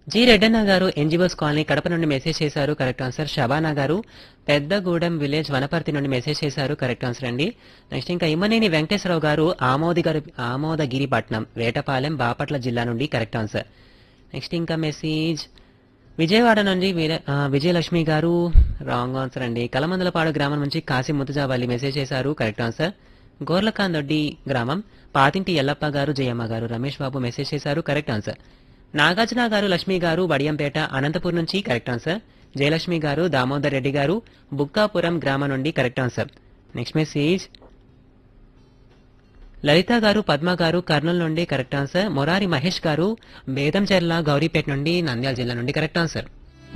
G రెడ్డన్న గారు NGOs colony Kadapa నుండి message చేశారు కరెక్ట్ ఆన్సర్ షబానా గారు పెద్దగూడెం విలేజ్ వనపర్తి నుండి మెసేజ్ చేశారు కరెక్ట్ ఆన్సర్ అండి నెక్స్ట్ ఇంకా ఇమ్మనేని వెంకటేశ్వరరావు గారు ఆమోది గారు ఆమోదగిరిపట్నం వేటపాలెం బాపట్ల జిల్లా నుండి కరెక్ట్ ఆన్సర్ నెక్స్ట్ ఇంకా మెసేజ్ విజయవాడ నుండి వీర- ఆ, విజయలక్ష్మి గారు రాంగ్ ఆన్సర్ అండి కలమందలపాడు గ్రామం నుంచి కాశీ ముతుజావల్లి మెసేజ్ చేశారు కరెక్ట్ ఆన్సర్ గోర్లకాందొడ్డి గ్రామం పాతింటి ఎల్లప్ప గారు జయమ్మ గారు రమేష్ బాబు మెసేజ్ చేశారు కరెక్ట్ ఆన్సర్ నాగార్జున గారు లక్ష్మి గారు వడియంపేట అనంతపూర్ నుంచి కరెక్ట్ ఆన్సర్ జయలక్ష్మి గారు దామోదర్ రెడ్డి గారు బుక్కాపురం గ్రామం నుండి correct answer next message Lalitha garu Padma గారు కర్నూలు నుండి కరెక్ట్ ఆన్సర్ మొరారి మహేష్ గారు బేదంచెర్ల గౌరీపేట నుండి నంద్యాల జిల్లా నుండి కరెక్ట్ ఆన్సర్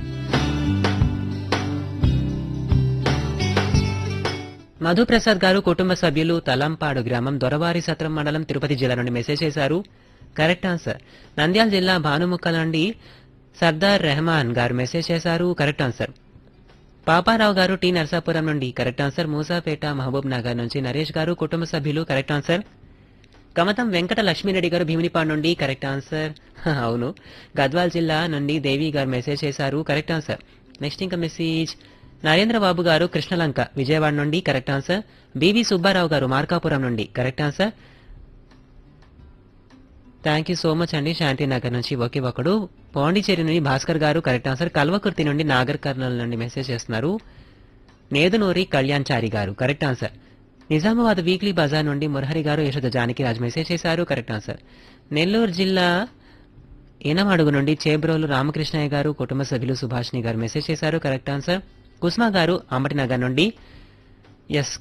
మధుప్రసాద్ గారు కుటుంబ సభ్యులు తలంపాడు గ్రామం దొరవారి సత్రం మండలం తిరుపతి జిల్లా నుండి మెసేజ్ చేశారు కరెక్ట్ ఆన్సర్ నంద్యాల జిల్లా భానుముక్కల నుండి సర్దార్ రెహమాన్ గారు మెసేజ్ చేశారు కరెక్ట్ ఆన్సర్ పాపారావు గారు టి నరసాపురం నుండి కరెక్ట్ ఆన్సర్ మూసాపేట మహబూబ్ నగర్ నుంచి నరేష్ గారు కుటుంబ సభ్యులు కరెక్ట్ ఆన్సర్ కమతం వెంకట లక్ష్మీరెడ్డి గారు భీమినిపాడు నుండి కరెక్ట్ ఆన్సర్ అవును గద్వాల్ జిల్లా నుండి దేవి గారు మెసేజ్ చేశారు కరెక్ట్ ఆన్సర్ నెక్స్ట్ ఇంకా మెసేజ్ నరేంద్ర బాబు గారు కృష్ణలంక విజయవాడ నుండి correct answer BV Subbarao garu Markapuram నుండి correct answer thank you so much అండి శాంతినగర్ నుంచి ఒకే ఒకడు పాండిచేరి నుండి భాస్కర్ గారు కరెక్ట్ ఆన్సర్ కల్వకుర్తి నుండి నాగర్ కర్నూల్ నుండి మెసేజ్ చేస్తున్నారు Nedunuri Kalyanchari garu correct answer Nizamabad weekly బజార్ నుండి మురహరి గారు యశోద జానకి రాజ్ మెసేజ్ చేశారు కరెక్ట్ ఆన్సర్ నెల్లూరు జిల్లా ఈనమడుగు నుండి చేబ్రోలు రామకృష్ణయ్య గారు కుటుంబ సభ్యులు సుభాష్ని గారు మెసేజ్ చేశారు కరెక్ట్ ఆన్సర్ కుస్మా గారు అంబటినగర్ నుండి ఎస్